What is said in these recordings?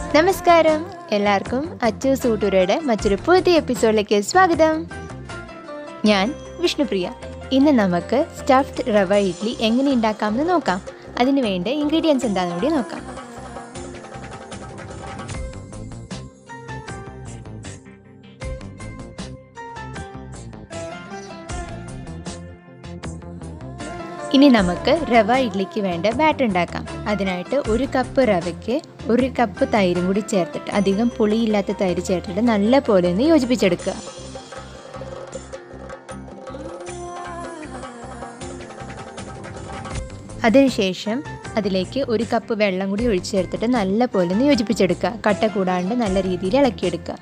നമസ്കാരം എല്ലാവർക്കും അച്ചു സൂട്ടൂരയുടെ മറ്റൊരു പുതിയ എപ്പിസോഡിലേക്ക് സ്വാഗതം ഞാൻ വിഷ്ണുപ്രിയ ഇന്ന് നമുക്ക് സ്റ്റഫ്ഡ് റവ ഇഡ്ഡലി എങ്ങനെ ഉണ്ടാക്കാമെന്ന് നോക്കാം അതിന് വേണ്ട ഇൻഗ്രീഡിയൻസ് എന്താണെന്ന് കൂടി നോക്കാം ഇനി നമുക്ക് റവ ഇഡ്ഡലിക്ക് വേണ്ട ബാറ്റർ ഉണ്ടാക്കാം അതിനായിട്ട് ഒരു കപ്പ് റവയ്ക്ക് ഒരു കപ്പ് തൈരും കൂടി ചേർത്തിട്ട് അധികം പുളിയില്ലാത്ത തൈര് ചേർത്തിട്ട് നല്ല പോലെ ഒന്ന് യോജിപ്പിച്ചെടുക്കുക അതിനുശേഷം അതിലേക്ക് ഒരു കപ്പ് വെള്ളം കൂടി ഒഴിച്ചു ചേർത്തിട്ട് നല്ല പോലെ ഒന്ന് യോജിപ്പിച്ചെടുക്കുക കട്ട കൂടാണ്ട് നല്ല രീതിയിൽ ഇളക്കിയെടുക്കുക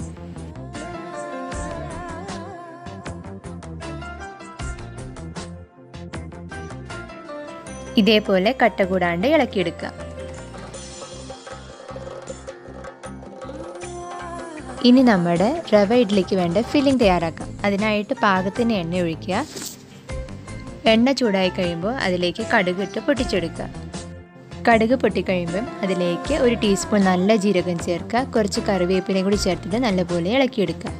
ഇതേപോലെ കട്ട കൂടാണ്ട് ഇളക്കിയെടുക്കുക ഇനി നമ്മുടെ റവ ഇഡ്ഡലിക്ക് വേണ്ട ഫില്ലിംഗ് തയ്യാറാക്കാം അതിനായിട്ട് പാകത്തിന് എണ്ണ ഒഴിക്കുക എണ്ണ ചൂടായി കഴിയുമ്പോൾ അതിലേക്ക് കടുക് ഇട്ട് പൊട്ടിച്ചെടുക്കുക കടുക് പൊട്ടിക്കഴിയുമ്പം അതിലേക്ക് ഒരു ടീസ്പൂൺ നല്ല ജീരകം ചേർക്കുക കുറച്ച് കറിവേപ്പിലയും കൂടി ചേർത്തിട്ട് നല്ലപോലെ ഇളക്കിയെടുക്കുക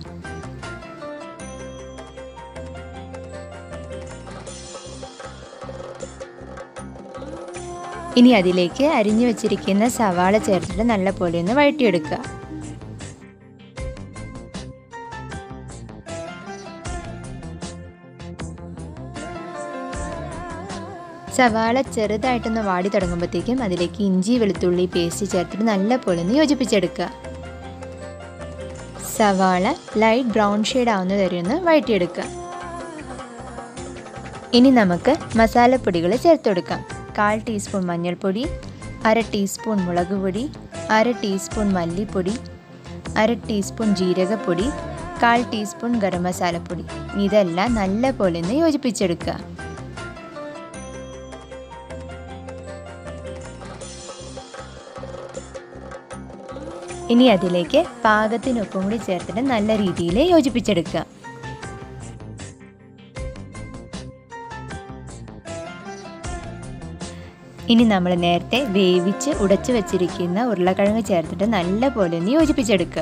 ഇനി അതിലേക്ക് അരിഞ്ഞു വെച്ചിരിക്കുന്ന സവാള ചേർത്തിട്ട് നല്ല പോലെ ഒന്ന് വഴറ്റിയെടുക്കുക സവാള ചെറുതായിട്ടൊന്ന് വാടി തുടങ്ങുമ്പോഴത്തേക്കും അതിലേക്ക് ഇഞ്ചി വെളുത്തുള്ളി പേസ്റ്റ് ചേർത്തിട്ട് നല്ല പോലെ ഒന്ന് യോജിപ്പിച്ചെടുക്കുക സവാള ലൈറ്റ് ബ്രൗൺ ഷെയ്ഡ് ആവുന്നത് വരെ ഒന്ന് വഴറ്റിയെടുക്കുക ഇനി നമുക്ക് മസാലപ്പൊടികൾ ചേർത്ത് കൊടുക്കാം കാൽ ടീസ്പൂൺ മഞ്ഞൾപ്പൊടി അര ടീസ്പൂൺ മുളക് പൊടി അര ടീസ്പൂൺ മല്ലിപ്പൊടി അര ടീസ്പൂൺ ജീരകപ്പൊടി കാൽ ടീസ്പൂൺ ഗരം മസാലപ്പൊടി ഇതെല്ലാം നല്ല പോലെ ഒന്ന് യോജിപ്പിച്ചെടുക്കുക ഇനി അതിലേക്ക് പാകത്തിന് ഉപ്പും കൂടി ചേർത്തിട്ട് നല്ല രീതിയിൽ യോജിപ്പിച്ചെടുക്കുക ഇനി നമ്മൾ നേരത്തെ വേവിച്ച് ഉടച്ചു വെച്ചിരിക്കുന്ന ഉരുളക്കിഴങ്ങ് ചേർത്തിട്ട് നല്ല പോലെ ഒന്ന് യോജിപ്പിച്ചെടുക്കുക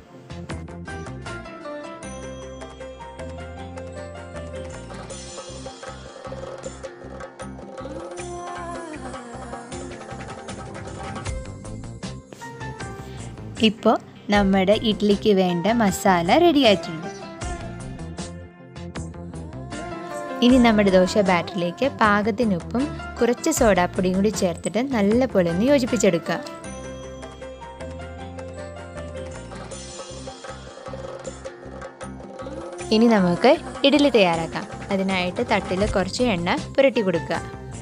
ഇപ്പോൾ നമ്മുടെ ഇഡ്ഡലിക്ക് വേണ്ട മസാല റെഡി ആയിട്ടുണ്ട് ഇനി നമ്മുടെ ദോശ ബാറ്ററിലേക്ക് പാകത്തിനുപ്പും കുറച്ച് സോഡാപ്പൊടിയും കൂടി ചേർത്തിട്ട് നല്ല പോലെ ഒന്ന് യോജിപ്പിച്ചെടുക്കുക ഇനി നമുക്ക് ഇഡ്ഡലി തയ്യാറാക്കാം അതിനായിട്ട് തട്ടിൽ കുറച്ച് എണ്ണ പുരട്ടി കൊടുക്കുക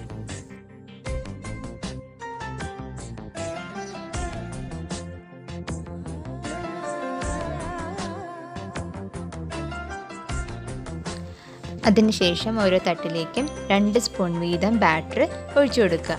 അതിനുശേഷം ഓരോ തട്ടിലേക്കും രണ്ട് സ്പൂൺ വീതം ബാറ്റർ ഒഴിച്ചു കൊടുക്കുക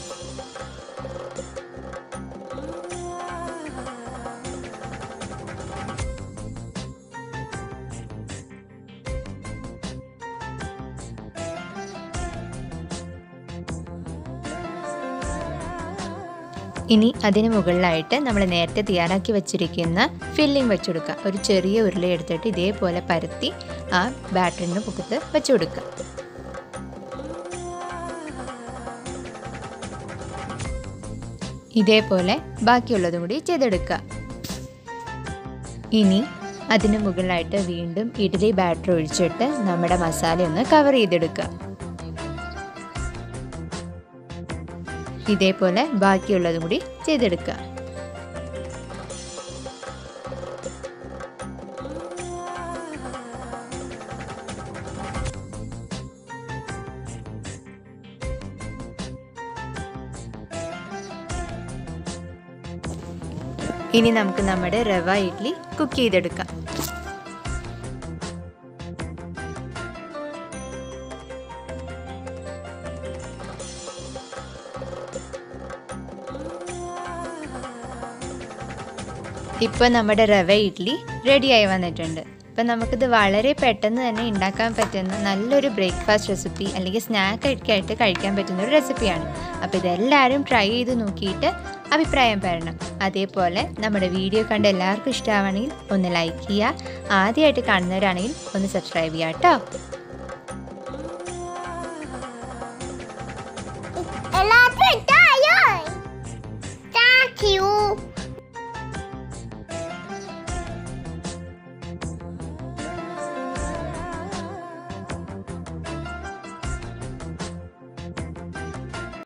ഇനി അതിന് മുകളിലായിട്ട് നമ്മൾ നേരത്തെ തയ്യാറാക്കി വെച്ചിരിക്കുന്ന ഫില്ലിംഗ് വെച്ച് കൊടുക്കുക ഒരു ചെറിയ ഉരുള എടുത്തിട്ട് ഇതേപോലെ പരത്തി ആ ബാറ്ററിന് പുറത്ത് വെച്ച് കൊടുക്കുക ഇതേപോലെ ബാക്കിയുള്ളതും കൂടി ചെയ്തെടുക്കുക ഇനി അതിന് മുകളിലായിട്ട് വീണ്ടും ഇഡ്ഡലി ബാറ്റർ ഒഴിച്ചിട്ട് നമ്മുടെ മസാല ഒന്ന് കവർ ചെയ്തെടുക്കുക ഇതേപോലെ ബാക്കിയുള്ളതും കൂടി ചെയ്തെടുക്കുക ഇനി നമുക്ക് നമ്മുടെ റവ ഇഡ്ഡലി കുക്ക് ചെയ്തെടുക്കാം ഇപ്പോൾ നമ്മുടെ റവ ഇഡ്ഡലി റെഡിയായി വന്നിട്ടുണ്ട് ഇപ്പം നമുക്കിത് വളരെ പെട്ടെന്ന് തന്നെ ഉണ്ടാക്കാൻ പറ്റുന്ന നല്ലൊരു ബ്രേക്ക്ഫാസ്റ്റ് റെസിപ്പി അല്ലെങ്കിൽ സ്നാക്ക് ആയിട്ട് കഴിക്കാൻ പറ്റുന്ന ഒരു റെസിപ്പിയാണ് അപ്പോൾ ഇതെല്ലാവരും ട്രൈ ചെയ്ത് നോക്കിയിട്ട് അഭിപ്രായം പറയണം അതേപോലെ നമ്മുടെ വീഡിയോ കണ്ട് എല്ലാവർക്കും ഇഷ്ടമാണെങ്കിൽ ഒന്ന് ലൈക്ക് ചെയ്യുക ആദ്യമായിട്ട് കാണുന്നവരാണെങ്കിൽ ഒന്ന് സബ്സ്ക്രൈബ് ചെയ്യുക കേട്ടോ